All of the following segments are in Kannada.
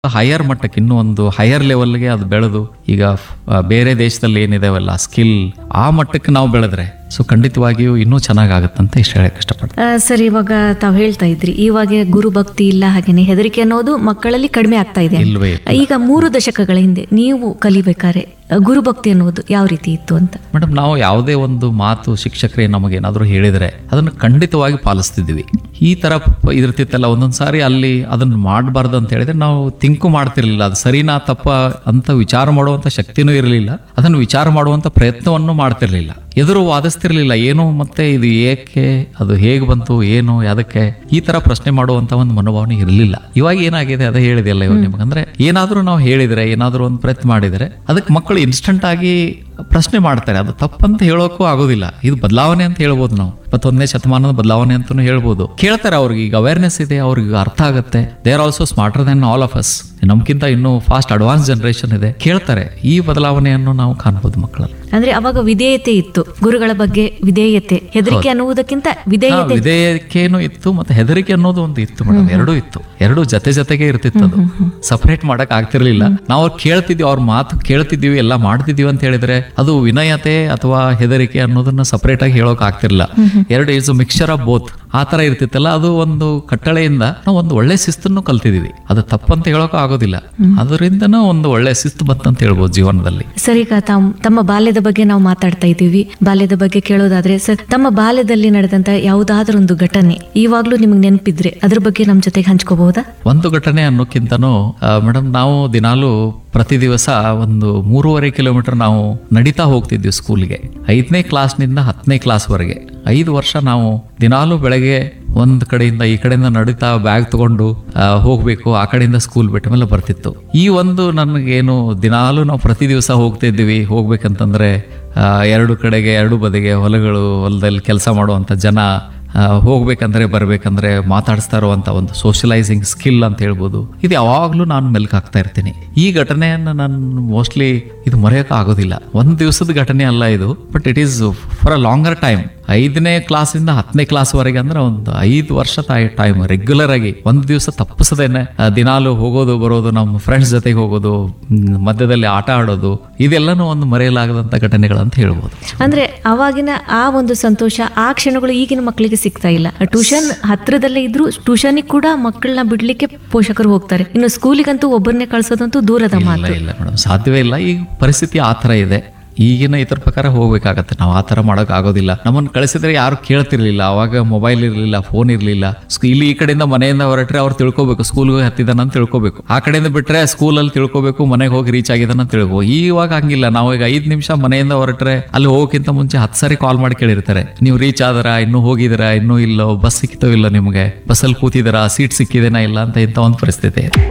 ಹೈಯರ್ ಮಟ್ಟಕ್ಕೆ ಇನ್ನೂ ಒಂದು ಹೈಯರ್ ಲೆವೆಲ್ಗೆ ಅದು ಬೆಳೆದು ಈಗ ಆ, ಬೇರೆ ದೇಶದಲ್ಲಿ ಏನಿದಾವಲ್ಲ ಸ್ಕಿಲ್ ಆ ಮಟ್ಟಕ್ಕೆ ನಾವು ಬೆಳೆದ್ರೆ ಸೊ ಖಂಡಿತವಾಗಿಯೂ ಇನ್ನೂ ಚೆನ್ನಾಗಾಗುತ್ತಂತ ಇಷ್ಟ ಹೇಳಕ್ ಇಷ್ಟಪಡ್ತೀನಿ ಆ, ಸರ್ ಇವಾಗ ತಾವು ಹೇಳ್ತಾ ಇದ್ರಿ ಇವಾಗ ಗುರು ಭಕ್ತಿ ಇಲ್ಲ ಹಾಗೇನೆ ಹೆದರಿಕೆ ಅನ್ನೋದು ಮಕ್ಕಳಲ್ಲಿ ಕಡಿಮೆ ಆಗ್ತಾ ಇದೆ ಇಲ್ವೇ ಇಲ್ಲ. ಈಗ ಮೂರು ದಶಕಗಳ ಹಿಂದೆ ನೀವು ಕಲಿಬೇಕಾದ್ರೆ ಆ, ಗುರುಭಕ್ತಿ ಅನ್ನೋದು ಯಾವ ರೀತಿ ಇತ್ತು ಅಂತ ಮೇಡಮ್ ನಾವು ಯಾವುದೇ ಒಂದು ಮಾತು ಶಿಕ್ಷಕರೇ ನಮಗೇನಾದರೂ ಹೇಳಿದರೆ ಅದನ್ನು ಖಂಡಿತವಾಗಿ ಪಾಲಿಸ್ತಿದ್ವಿ ಈ ಥರ ಪ- ಇರ್ತಿತ್ತಲ್ಲ ಒಂದೊಂದು ಸಾರಿ ಅಲ್ಲಿ ಅದನ್ನು ಮಾಡಬಾರ್ದು ಅಂತ ಹೇಳಿದ್ರೆ ನಾವು ತಿಂಕು ಮಾಡ್ತಿರ್ಲಿಲ್ಲ ಅದು ಸರಿನಾ ತಪ್ಪ ಅಂತ ವಿಚಾರ ಮಾಡುವಂಥ ಶಕ್ತಿನೂ ಇರಲಿಲ್ಲ ಅದನ್ನು ವಿಚಾರ ಮಾಡುವಂಥ ಪ್ರಯತ್ನವನ್ನು ಮಾಡ್ತಿರ್ಲಿಲ್ಲ ಎದುರು ವಾದಿಸ್ತಿರ್ಲಿಲ್ಲ ಏನು ಮತ್ತೆ ಇದು ಏಕೆ ಅದು ಹೇಗೆ ಬಂತು ಏನು ಅದಕ್ಕೆ ಈ ತರ ಪ್ರಶ್ನೆ ಮಾಡುವಂತ ಒಂದು ಮನೋಭಾವನೆ ಇರಲಿಲ್ಲ ಇವಾಗ ಏನಾಗಿದೆ ಅದೇ ಹೇಳಿದೆಯಲ್ಲ ಇವಾಗ ನಿಮ್ಗೆ ಅಂದ್ರೆ ಏನಾದ್ರೂ ನಾವು ಹೇಳಿದ್ರೆ ಏನಾದ್ರೂ ಒಂದು ಪ್ರಯತ್ನ ಮಾಡಿದರೆ ಅದಕ್ಕೆ ಮಕ್ಕಳು ಇನ್ಸ್ಟಂಟ್ ಆಗಿ ಪ್ರಶ್ನೆ ಮಾಡ್ತಾರೆ ಅದು ತಪ್ಪಂತ ಹೇಳೋಕ್ಕೂ ಆಗೋದಿಲ್ಲ ಇದು ಬದಲಾವಣೆ ಅಂತ ಹೇಳ್ಬೋದು ನಾವು ಇಪ್ಪತ್ತೊಂದನೇ ಶತಮಾನದ ಬದಲಾವಣೆ ಅಂತಾನು ಹೇಳ್ಬೋದು ಕೇಳ್ತಾರೆ ಅವ್ರಿಗೆ ಈಗ ಅವೇರ್ನೆಸ್ ಇದೆ ಅವ್ರಿಗೆ ಅರ್ಥ ಆಗುತ್ತೆ they are also smarter than all of us ನಮ್ಗಿಂತ ಇನ್ನೂ ಫಾಸ್ಟ್ ಅಡ್ವಾನ್ಸ್ ಜನರೇಷನ್ ಇದೆ ಕೇಳ್ತಾರೆ ಈ ಬದಲಾವಣೆಯನ್ನು ನಾವು ಕಾಣ್ಬೋದು ಮಕ್ಕಳಲ್ಲಿ ಅಂದ್ರೆ ಅವಾಗ ವಿಧೇಯತೆ ಇತ್ತು ಗುರುಗಳ ಬಗ್ಗೆ ವಿಧೇಯತೆ ಹೆದರಿಕೆ ಅನ್ನುವುದಕ್ಕಿಂತ ವಿಧೇಯತೆ ವಿಧೇಯಕೇನು ಇತ್ತು ಮತ್ತೆ ಹೆದರಿಕೆ ಅನ್ನೋದು ಒಂದು ಇತ್ತು ಮೇಡಮ್ ಎರಡೂ ಇತ್ತು ಎರಡೂ ಜೊತೆ ಜೊತೆಗೆ ಇರ್ತಿತ್ತು ಅದು ಸಪರೇಟ್ ಮಾಡಕ್ ಆಗ್ತಿರ್ಲಿಲ್ಲ ನಾವು ಅವ್ರು ಕೇಳ್ತಿದ್ವಿ ಅವ್ರ ಮಾತು ಕೇಳ್ತಿದ್ವಿ ಎಲ್ಲ ಮಾಡ್ತಿದೀವಿ ಅಂತ ಹೇಳಿದ್ರೆ ಅದು ವಿನಯತೆ ಅಥವಾ ಹೆದರಿಕೆ ಅನ್ನೋದನ್ನ ಸಪರೇಟ್ ಆಗಿ ಹೇಳೋಕ್ ಆಗ್ತಿರ್ಲಿಲ್ಲ ಎರಡು ಇಸ್ ಮಿಕ್ಸರ್ ಆಫ್ ಬೋತ್ ಆ ತರ ಇರ್ತಿತ್ತಲ್ಲ ಅದು ಒಂದು ಕಟ್ಟಳೆಯಿಂದ ನಾವು ಒಂದು ಒಳ್ಳೆ ಶಿಸ್ತನ್ನು ಕಲ್ತಿದೀವಿ ಅದು ತಪ್ಪಂತ ಹೇಳೋಕೆ ಆಗೋದಿಲ್ಲ ಅದರಿಂದನೂ ಒಂದು ಒಳ್ಳೆ ಶಿಸ್ತು ಬಂತಂತ ಹೇಳ್ಬೋದು ಜೀವನದಲ್ಲಿ ಸರ್ ಈಗ ತಾಮ್ ತಮ್ಮ ಬಾಲ್ಯದ ಬಗ್ಗೆ ನಾವು ಮಾತಾಡ್ತಾ ಇದ್ದೀವಿ ಬಾಲ್ಯದ ಬಗ್ಗೆ ಕೇಳೋದಾದ್ರೆ ಸರ್ ತಮ್ಮ ಬಾಲ್ಯದಲ್ಲಿ ನಡೆದಂತ ಯಾವುದಾದ್ರೂ ಒಂದು ಘಟನೆ ಇವಾಗ್ಲೂ ನಿಮ್ಗೆ ನೆನಪಿದ್ರೆ ಅದ್ರ ಬಗ್ಗೆ ನಮ್ಮ ಜೊತೆಗೆ ಹಂಚ್ಕೋಬಹುದಾ ಒಂದು ಘಟನೆ ಅನ್ನೋಕ್ಕಿಂತನೂ ಮೇಡಮ್ ನಾವು ದಿನಾಲು ಪ್ರತಿ ದಿವಸ ಒಂದು ಮೂರುವರೆ ಕಿಲೋಮೀಟರ್ ನಾವು ನಡೀತಾ ಹೋಗ್ತಿದ್ವಿ ಸ್ಕೂಲ್ಗೆ ಐದನೇ ಕ್ಲಾಸ್ನಿಂದ ಹತ್ತನೇ ಕ್ಲಾಸ್ವರೆಗೆ ಐದು ವರ್ಷ ನಾವು ದಿನಾಲು ಬೆಳಗ್ಗೆ ಒಂದು ಕಡೆಯಿಂದ ಈ ಕಡೆಯಿಂದ ನಡೀತಾ ಬ್ಯಾಗ್ ತಗೊಂಡು ಆ, ಹೋಗ್ಬೇಕು ಆ ಕಡೆಯಿಂದ ಸ್ಕೂಲ್ ಬಿಟ್ಟ ಮೇಲೆ ಬರ್ತಿತ್ತು ಈ ಒಂದು ನನಗೇನು ದಿನಾಲು ನಾವು ಪ್ರತಿ ದಿವಸ ಹೋಗ್ತಿದ್ವಿ ಹೋಗ್ಬೇಕಂತಂದ್ರೆ ಆ, ಎರಡು ಕಡೆಗೆ ಎರಡು ಬದಿಗೆ ಹೊಲಗಳು ಹೊಲದಲ್ಲಿ ಕೆಲಸ ಮಾಡುವಂಥ ಜನ ಆ, ಹೋಗ್ಬೇಕಂದ್ರೆ ಬರ್ಬೇಕಂದ್ರೆ ಮಾತಾಡಿಸ್ತಾ ಇರುವಂತ ಒಂದು ಸೋಷಲೈಸಿಂಗ್ ಸ್ಕಿಲ್ ಅಂತ ಹೇಳ್ಬೋದು ಇದು ಯಾವಾಗಲೂ ನಾನು ಮೆಲ್ಕ್ ಹಾಕ್ತಾ ಇರ್ತೀನಿ ಈ ಘಟನೆಯನ್ನು ನಾನು ಮೋಸ್ಟ್ಲಿ ಇದು ಮರೆಯೋಕೆ ಆಗೋದಿಲ್ಲ ಒಂದು ದಿವಸದ ಘಟನೆ ಅಲ್ಲ ಇದು but it is for a longer time ಐದನೇ ಕ್ಲಾಸಿಂದ ಹತ್ತನೇ ಕ್ಲಾಸ್ವರೆಗೆ ಅಂದ್ರೆ ಒಂದು ಐದು ವರ್ಷ ಟೈಮ್ ರೆಗ್ಯುಲರ್ ಆಗಿ ಒಂದು ದಿವಸ ತಪ್ಪಿಸದೇನೆ ಆ, ದಿನಾಲು ಹೋಗೋದು ಬರೋದು ನಮ್ಮ ಫ್ರೆಂಡ್ಸ್ ಜೊತೆಗೆ ಹೋಗೋದು ಮ್, ಮಧ್ಯದಲ್ಲಿ ಆಟ ಆಡೋದು ಇದೆಲ್ಲನೂ ಒಂದು ಮರೆಯಲಾಗದಂಥ ಘಟನೆಗಳಂತ ಹೇಳ್ಬೋದು ಅಂದ್ರೆ ಅವಾಗಿನ ಆ ಒಂದು ಸಂತೋಷ ಆ ಕ್ಷಣಗಳು ಈಗಿನ ಮಕ್ಕಳಿಗೆ ಸಿಗ್ತಾ ಇಲ್ಲ ಟ್ಯೂಷನ್ ಹತ್ರದಲ್ಲೇ ಇದ್ರು ಟ್ಯೂಷನಿಗೆ ಕೂಡ ಮಕ್ಕಳನ್ನ ಬಿಡ್ಲಿಕ್ಕೆ ಪೋಷಕರು ಹೋಗ್ತಾರೆ ಇನ್ನು ಸ್ಕೂಲಿಗಂತೂ ಒಬ್ಬರನ್ನೇ ಕಳ್ಸೋದಂತೂ ದೂರದ ಇಲ್ಲ ಮಾತು ಇಲ್ಲ ಮೇಡಮ್ ಸಾಧ್ಯವೇ ಇಲ್ಲ ಈಗ ಪರಿಸ್ಥಿತಿ ಆ ಥರ ಇದೆ ಈಗಿನ ಇದ್ರ ಪ್ರಕಾರ ಹೋಗ್ಬೇಕಾಗತ್ತೆ ನಾವು ಆ ಥರ ಮಾಡೋಕೆ ಆಗೋದಿಲ್ಲ ನಮ್ಮನ್ನು ಕಳಿಸಿದ್ರೆ ಯಾರು ಕೇಳ್ತಿರ್ಲಿಲ್ಲ ಅವಾಗ ಮೊಬೈಲ್ ಇರಲಿಲ್ಲ ಫೋನ್ ಇರಲಿಲ್ಲ ಇಲ್ಲಿ ಈ ಕಡೆಯಿಂದ ಮನೆಯಿಂದ ಹೊರಟ್ರೆ ಅವ್ರು ತಿಳ್ಕೊಬೇಕು ಸ್ಕೂಲ್ಗೆ ಹತ್ತಿದಾನ ಅಂತ ತಿಳ್ಕೊಬೇಕು ಆ ಕಡೆಯಿಂದ ಬಿಟ್ರೆ ಸ್ಕೂಲಲ್ಲಿ ತಿಳ್ಕೊಬೇಕು ಮನೆಗೆ ಹೋಗಿ ರೀಚ್ ಆಗಿದಾನ ಅಂತ ತಿಳ್ಕೊ ಇವಾಗ ಹಂಗಿಲ್ಲ ನಾವು ಈಗ ಐದು ನಿಮಿಷ ಮನೆಯಿಂದ ಹೊರಟ್ರೆ ಅಲ್ಲಿ ಹೋಗೋಕ್ಕಿಂತ ಮುಂಚೆ ಹತ್ತು ಸಾರಿ ಕಾಲ್ ಮಾಡಿ ಕೇಳಿರ್ತಾರೆ ನೀವು ರೀಚ್ ಆದರಾ ಇನ್ನೂ ಹೋಗಿದ್ದೀರಾ ಇನ್ನೂ ಇಲ್ಲೋ ಬಸ್ ಸಿಕ್ತೋ ಇಲ್ಲ ನಿಮಗೆ ಬಸ್ಸಲ್ಲಿ ಕೂತಿದ್ದೀರಾ ಸೀಟ್ ಸಿಕ್ಕಿದೇನಾ ಇಲ್ಲ ಅಂತ ಇಂಥ ಒಂದು ಪರಿಸ್ಥಿತಿ ಇದೆ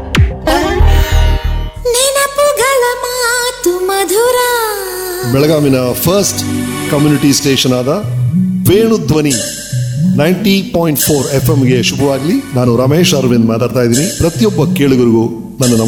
ನೆನಪುಗಳ ಮಾತು ಮಧುರ ಬೆಳಗಾವಿನ ಫಸ್ಟ್ ಕಮ್ಯುನಿಟಿ ಸ್ಟೇಷನ್ ಆದ Venudhwani ninety point four F ಎಂಗೆ ಶುಭವಾಗಲಿ ನಾನು ರಮೇಶ್ ಅರವಿಂದ್ ಮಾತಾಡ್ತಾ ಇದ್ದೀನಿ ಪ್ರತಿಯೊಬ್ಬ ಕೇಳುಗರಿಗೂ ನನ್ನ